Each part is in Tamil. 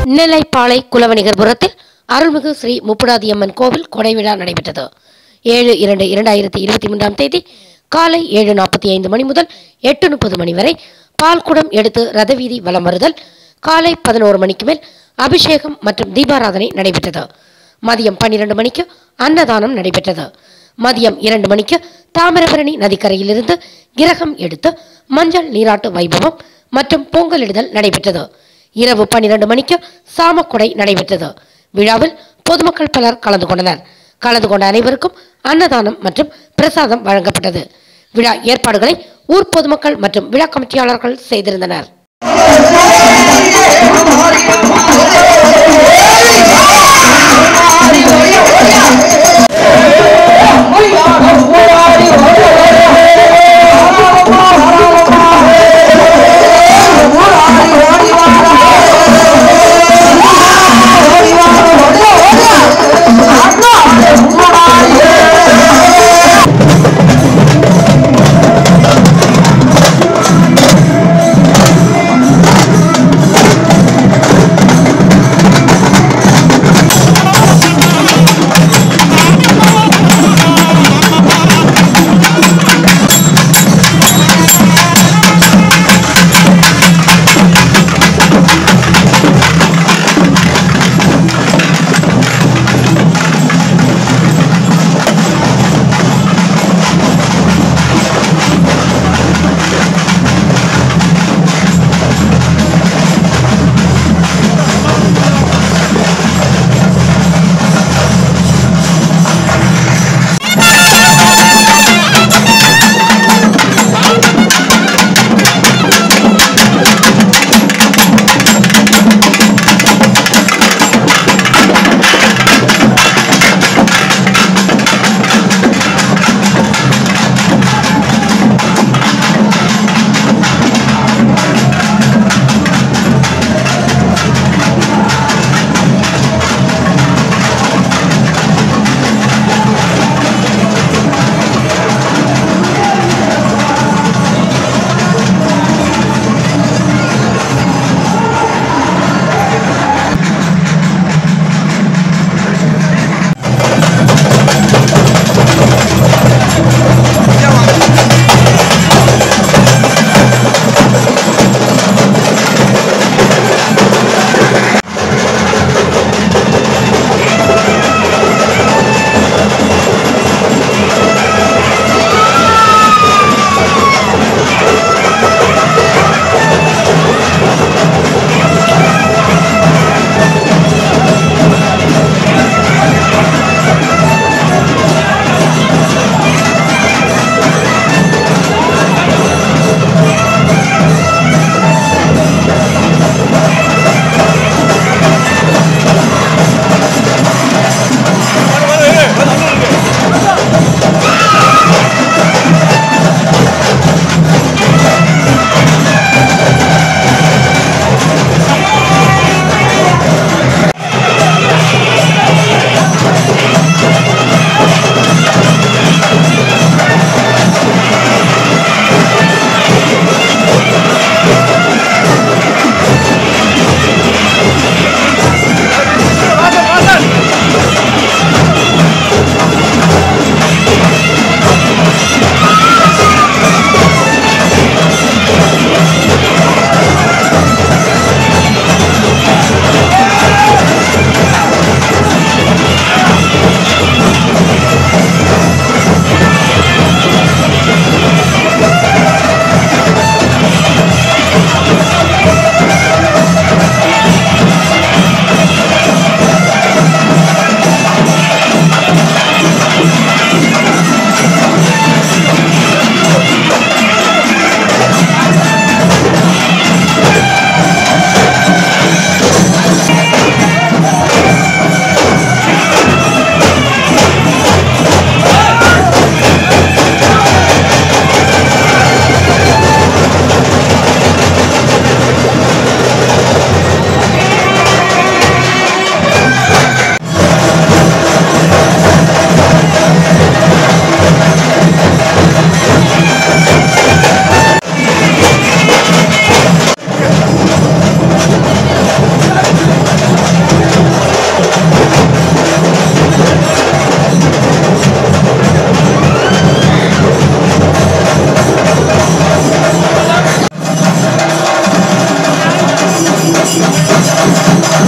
நெல்லைப்பாளை குலவணிகர்புரத்தில் அருள்மிகு ஸ்ரீ முப்புடாதியம்மன் கோவில் கொடை விழா நடைபெற்றது ஏழு இரண்டு இரண்டாயிரத்தி இருபத்தி மூன்றாம் தேதி காலை ஏழு நாற்பத்தி ஐந்து மணி முதல் எட்டு முப்பது மணி வரை பால்குடம் எடுத்து ரதவீதி வலம் வருதல் காலை பதினோரு மணிக்கு மேல் அபிஷேகம் மற்றும் தீபாராதனை நடைபெற்றது மதியம் பன்னிரண்டு மணிக்கு அன்னதானம் நடைபெற்றது மதியம் இரண்டு மணிக்கு தாமிரபரணி நதிக்கரையிலிருந்து கிரகம் எடுத்து மஞ்சள் நீராட்டு வைபவம் மற்றும் பொங்கலிடுதல் நடைபெற்றது இரவு பன்னிரண்டு மணிக்கு சாமக்குடை நடைபெற்றது விழாவில் பொதுமக்கள் பலர் கலந்து கொண்டனர் கலந்து கொண்ட அனைவருக்கும் அன்னதானம் மற்றும் பிரசாதம் வழங்கப்பட்டது விழா ஏற்பாடுகளை ஊர் பொதுமக்கள் மற்றும் விழா கமிட்டியாளர்கள் செய்திருந்தனர் ஆ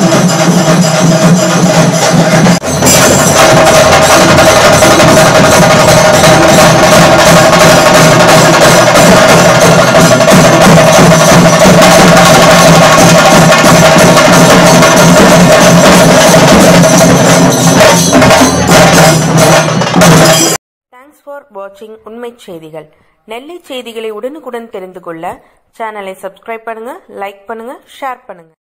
தேங்க்ஸ் ஃபார் வாட்சிங் உண்மை செய்திகள் நெல்லை செய்திகளை உடனுக்குடன் தெரிந்து கொள்ள சேனலை சப்ஸ்கிரைப் பண்ணுங்க லைக் பண்ணுங்க ஷேர் பண்ணுங்க